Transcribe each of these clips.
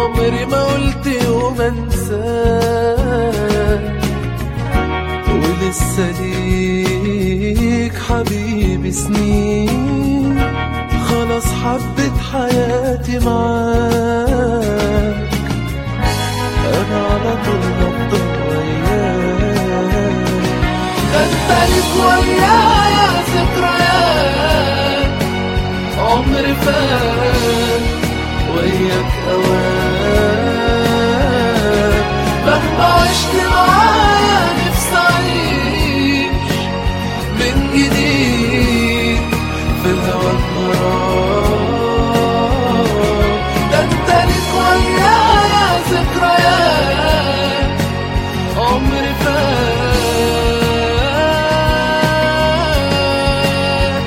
عمري ما قلت يوم انساك ولسه ليك حبيبي سنين خلاص حبيت حياتي معاك انا على طول هفضل وياك ده انت ليك ويايا ذكريات عمري فات وياك اوقات مهما عشت معايا نفسي اعيش من جديد في هواك غرام ده انت ليك ويايا ذكريات عمري فات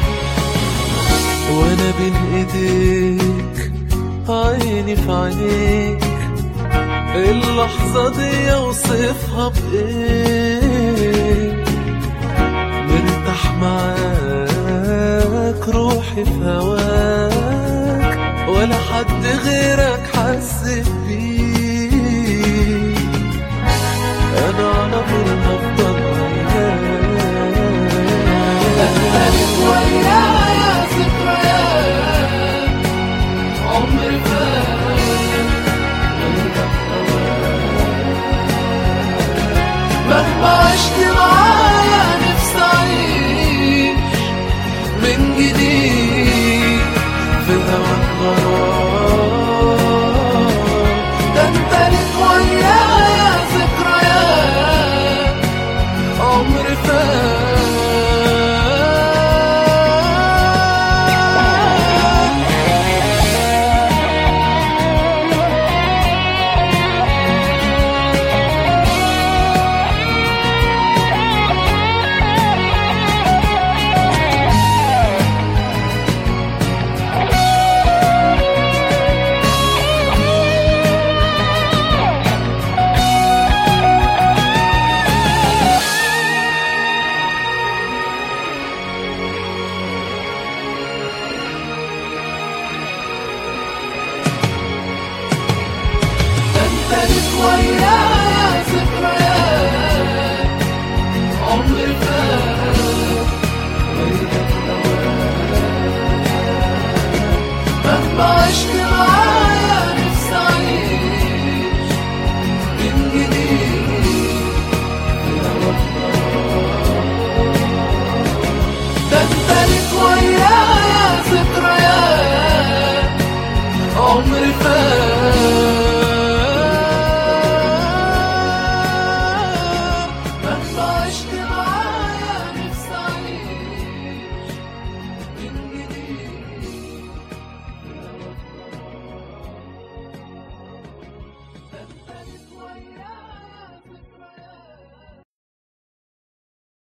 وانا بين ايديك عيني في عينيك اللحظة دي اوصفها بايه مرتاح معاك روحي في هواك ولا حد غيرك حسيت بيه انا على طول هفضل وياك ويايا ذكريات عمري مهما عشت معايا نفسي اعيش من جديد في هواك غرام ده انت ليك ويايا ذكريات عمري فات انت ليك ويايا ذكريات عمري فات وياك أوقات مهما عشت